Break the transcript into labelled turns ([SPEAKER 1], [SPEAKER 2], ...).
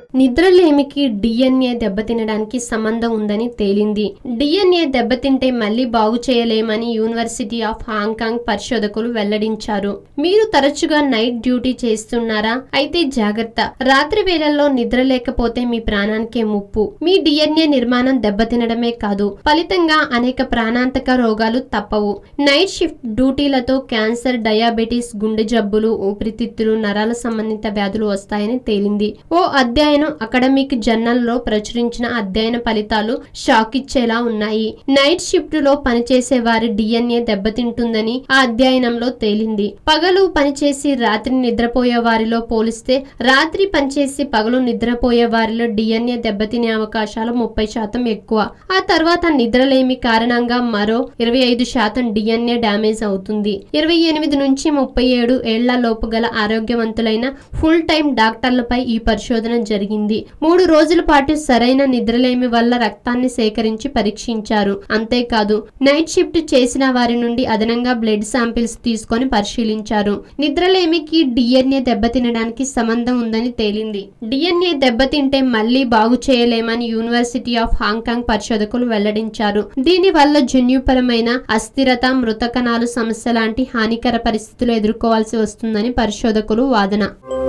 [SPEAKER 1] నిద్రలేమికి DNA దెబ్బతినడానికి సంబంధం ఉందని తేలింది డిఎన్ఏ దెబ్బతింటే మళ్ళీ బాగు చేయలేమని యూనివర్సిటీ ఆఫ్ హాంకాంగ్ పరిశోధకులు వెల్లడించారు మీరు తరచుగా నైట్ డ్యూటీ చేస్తున్నారా అయితే జాగ్రత్త రాత్రి వేళల్లో నిద్ర లేకపోతే మీ ప్రాణానికే ముప్పు మీ డిఎన్ఏ నిర్మాణం దెబ్బతినడమే కాదు ఫలితంగా అనేక ప్రాణాంతక రోగాలు తప్పవు నైట్ షిఫ్ట్ డ్యూటీలతో క్యాన్సర్ డయాబెటీస్ గుండె జబ్బులు ఊపిరితిత్తులు నరాల సంబంధిత వ్యాధులు వస్తాయని తేలింది ఓ అధ్యయనం అకాడమిక్ జర్నల్లో ప్రచురించిన అధ్యయన ఫలితాలు షాక్ ఇచ్చేలా ఉన్నాయి నైట్ షిఫ్ట్ లో పనిచేసే వారి డిఎన్ఏ దెబ్బతింటుందని ఆ అధ్యయనంలో తేలింది పగలు పనిచేసి రాత్రి నిద్రపోయే వారిలో పోలిస్తే రాత్రి పనిచేసి పగలు నిద్రపోయే వారిలో డిఎన్ఏ దెబ్బతినే అవకాశాలు ముప్పై శాతం ఎక్కువ ఆ తర్వాత నిద్రలేమి కారణంగా మరో ఇరవై ఐదు శాతం డిఎన్ఏ డ్యామేజ్ అవుతుంది ఇరవై ఎనిమిది నుంచి ముప్పై ఏడు ఏళ్ల లోపు గల ఆరోగ్యవంతులైన ఫుల్ టైం డాక్టర్లపై ఈ పరిశోధన జరిగింది మూడు రోజుల పాటు సరైన నిద్రలేమి వల్ల రక్తాన్ని సేకరించి పరీక్షించారు అంతేకాదు నైట్ షిఫ్ట్ చేసిన వారి నుండి అదనంగా బ్లడ్ శాంపిల్స్ తీసుకొని పరిశీలించారు నిద్రలేమికి డిఎన్ఏ దెబ్బతినడానికి సంబంధం ఉందని తేలింది డిఎన్ఏ దెబ్బతింటే మళ్ళీ బాగు చేయలేమని యూనివర్సిటీ ఆఫ్ హాంకాంగ్ పరిశోధకులు వెల్లడించారు దీని వల్ల జన్యుపరమైన అస్థిరత మృత కణాలు సమస్య లాంటి హానికర పరిస్థితులు ఎదుర్కోవాల్సి వస్తుందని పరిశోధకులు వాదన